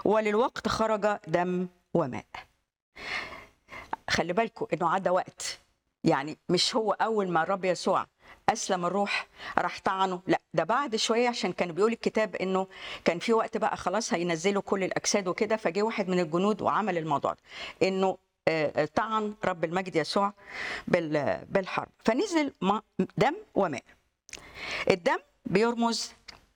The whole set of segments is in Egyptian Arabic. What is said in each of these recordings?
وللوقت خرج دم وماء خلي بالكم انه عدى وقت يعني مش هو اول ما الرب يسوع اسلم الروح راح طعنه لا ده بعد شويه عشان كان بيقول الكتاب انه كان في وقت بقى خلاص هينزلوا كل الاجساد وكده فجه واحد من الجنود وعمل الموضوع ده انه آه، طعن رب المجد يسوع بال- بالحرب فنزل ما- دم وماء الدم بيرمز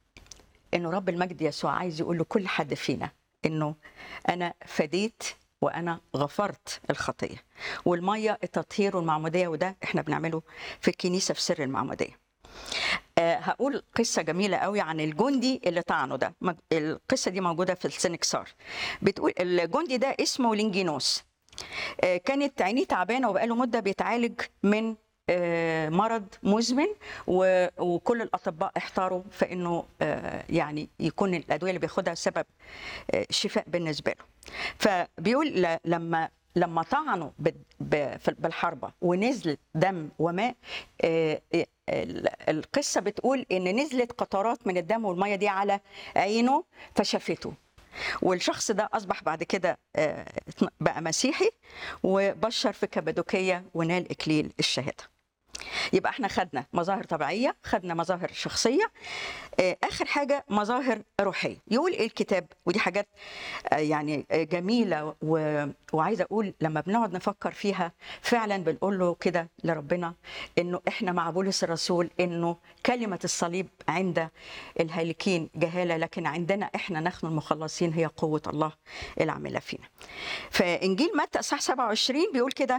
انه رب المجد يسوع عايز يقول لكل حد فينا انه انا فديت وانا غفرت الخطيه والميه التطهير والمعموديه وده احنا بنعمله في الكنيسه في سر المعموديه آه، هقول قصه جميله قوي عن الجندي اللي طعنه ده مج- القصه دي موجوده في السنكسار بتقول الجندي ده اسمه لينجينوس آه، كانت عينيه تعبانه وبقاله مده بيتعالج من آه، مرض مزمن و- وكل الاطباء احتاروا في انه آه، يعني يكون الادويه اللي بياخدها سبب آه، شفاء بالنسبه له فبيقول ل- لما لما طعنوا ب- ب- في- بالحربه ونزل دم وماء آه، آه، ال- القصه بتقول ان نزلت قطرات من الدم والميه دي على عينه فشفته والشخص ده اصبح بعد كده آه، بقى مسيحي وبشر في كبدوكيه ونال اكليل الشهاده يبقى احنا خدنا مظاهر طبيعيه خدنا مظاهر شخصيه آه، اخر حاجه مظاهر روحيه يقول ايه الكتاب ودي حاجات آه، يعني آه، جميله و... وعايزه اقول لما بنقعد نفكر فيها فعلا بنقول له كده لربنا انه احنا مع بولس الرسول انه كلمه الصليب عند الهالكين جهاله لكن عندنا احنا نحن المخلصين هي قوه الله العامله فينا فانجيل متى اصحاح 27 بيقول كده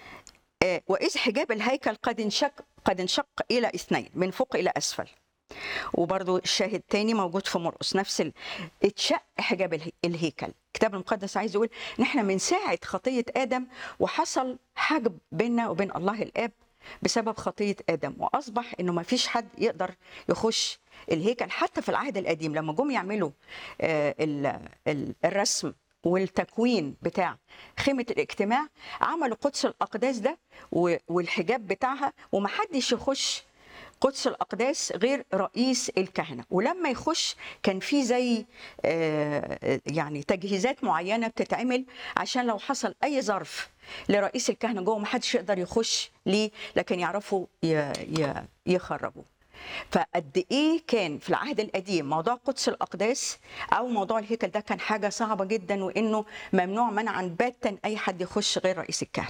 آه، وإذ حجاب الهيكل قد انشق قد انشق إلى اثنين من فوق إلى أسفل وبرضو الشاهد تاني موجود في مرقس نفس ال... اتشق حجاب اله- الهيكل الكتاب المقدس عايز يقول ان احنا من ساعه خطيه ادم وحصل حجب بيننا وبين الله الاب بسبب خطيه ادم واصبح انه ما فيش حد يقدر يخش الهيكل حتى في العهد القديم لما جم يعملوا آه، ال- ال- الرسم والتكوين بتاع خيمه الاجتماع عملوا قدس الاقداس ده و- والحجاب بتاعها ومحدش يخش قدس الاقداس غير رئيس الكهنه ولما يخش كان في زي آه، يعني تجهيزات معينه بتتعمل عشان لو حصل اي ظرف لرئيس الكهنه جوه ما حدش يقدر يخش ليه لكن يعرفوا ي- ي- يخربوا فقد ايه كان في العهد القديم موضوع قدس الاقداس او موضوع الهيكل ده كان حاجه صعبه جدا وانه ممنوع منعا باتا اي حد يخش غير رئيس الكهنه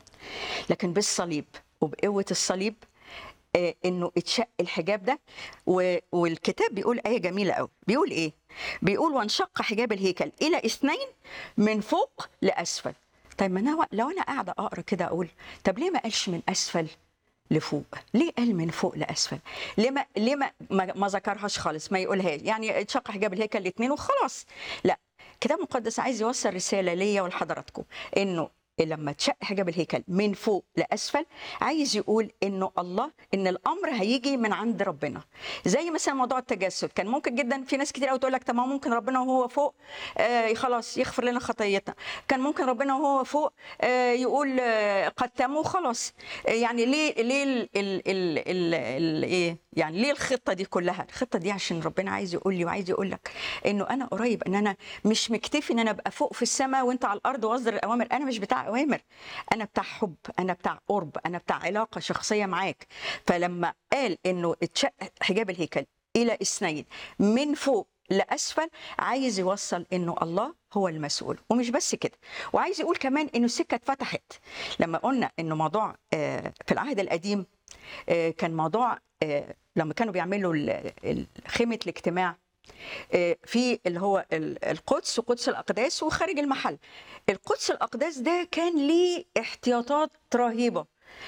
لكن بالصليب وبقوه الصليب آه، انه اتشق الحجاب ده و- والكتاب بيقول ايه جميله قوي بيقول ايه بيقول وانشق حجاب الهيكل الى اثنين من فوق لاسفل طيب ما انا لو انا قاعده اقرا كده اقول طب ليه ما قالش من اسفل لفوق ليه قال من فوق لاسفل ليه ما ليه ما ما, ما ذكرهاش خالص ما يقولهاش يعني اتشق حجاب الهيكل الاثنين وخلاص لا الكتاب المقدس عايز يوصل رساله ليا ولحضراتكم انه لما تشق حجاب الهيكل من فوق لاسفل عايز يقول انه الله ان الامر هيجي من عند ربنا زي مثلا موضوع التجسد كان ممكن جدا في ناس كتير قوي تقول لك طب ما هو ممكن ربنا وهو فوق آه خلاص يغفر لنا خطيتنا كان ممكن ربنا وهو فوق آه يقول آه قد تموا خلاص آه يعني ليه ليه ال ال ال ال ال ايه يعني ليه الخطه دي كلها الخطه دي عشان ربنا عايز يقول لي وعايز يقول لك انه انا قريب ان انا مش مكتفي ان انا ابقى فوق في السماء وانت على الارض واصدر الاوامر انا مش بتاع اوامر انا بتاع حب انا بتاع قرب انا بتاع علاقه شخصيه معاك فلما قال انه اتشق حجاب الهيكل الى اثنين من فوق لاسفل عايز يوصل انه الله هو المسؤول ومش بس كده وعايز يقول كمان انه السكه اتفتحت لما قلنا انه موضوع آه، في العهد القديم آه، كان موضوع آه، لما كانوا بيعملوا ال- ال- خيمه الاجتماع آه، في اللي هو ال- القدس وقدس الاقداس وخارج المحل القدس الاقداس ده كان ليه احتياطات رهيبه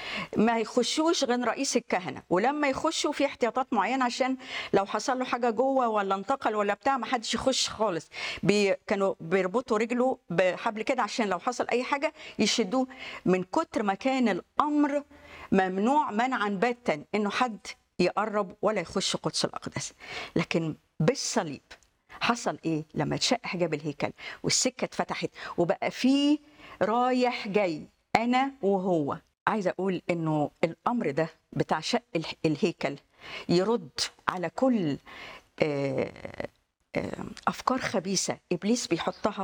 ما يخشوش غير رئيس الكهنه ولما يخشوا في احتياطات معينه عشان لو حصل له حاجه جوه ولا انتقل ولا بتاع ما حدش يخش خالص بي كانوا بيربطوا رجله بحبل كده عشان لو حصل اي حاجه يشدوه من كتر ما كان الامر ممنوع منعا باتا انه حد يقرب ولا يخش قدس الاقداس لكن بالصليب حصل ايه لما اتشق حجاب الهيكل والسكه اتفتحت وبقى فيه رايح جاي انا وهو عايزه اقول انه الامر ده بتاع شق اله- الهيكل يرد على كل آه، آه، افكار خبيثه ابليس بيحطها